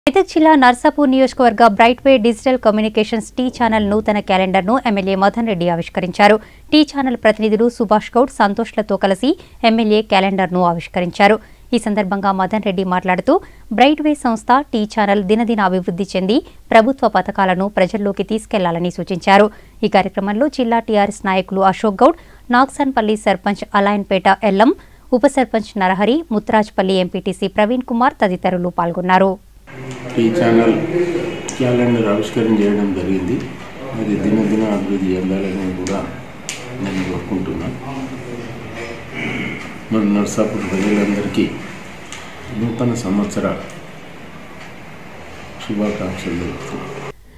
మెదక్ జిల్లా నర్సాపూర్ నియోజకవర్గ bright way digital communications T channel నూతన క్యాలెండర్ను ఎమ్మెల్యే మదన్ రెడ్డి ఆవిష్కరించారు టీ ఛానల్ ప్రతినిధులు సుభాష్ గౌడ్ సంతోష్లతో కలిసి ఎమ్మెల్యే క్యాలెండర్ను ఆవిష్కరించారు ఈ సందర్భంగా మదన్ రెడ్డి మాట్లాడుతూ బ్రైట్ వే సంస్థ టీ ఛానల్ దినదిన అభివృద్ధి చెంది ప్రభుత్వ పథకాలను ప్రజల్లోకి తీసుకెళ్లాలని సూచించారు ఈ కార్యక్రమంలో జిల్లా టీఆర్ఎస్ నాయకులు అశోక్ గౌడ్ నాగ్సన్పల్లి సర్పంచ్ అలాయన్పేట ఎల్లం ఉప సర్పంచ్ నరహరి ముత్రాజ్పల్లి ఎంపీటీసీ ప్రవీణ్ కుమార్ తదితరులు పాల్గొన్నారు ఈ ఛానల్ క్యాలెండర్ ఆవిష్కరణ చేయడం జరిగింది అది దినదిన అభివృద్ధి చెందాలని కూడా నేను కోరుకుంటున్నాను మన నర్సాపూర్ ప్రజలందరికీ నూతన సంవత్సర శుభాకాంక్షలు తెలుపుతున్నాను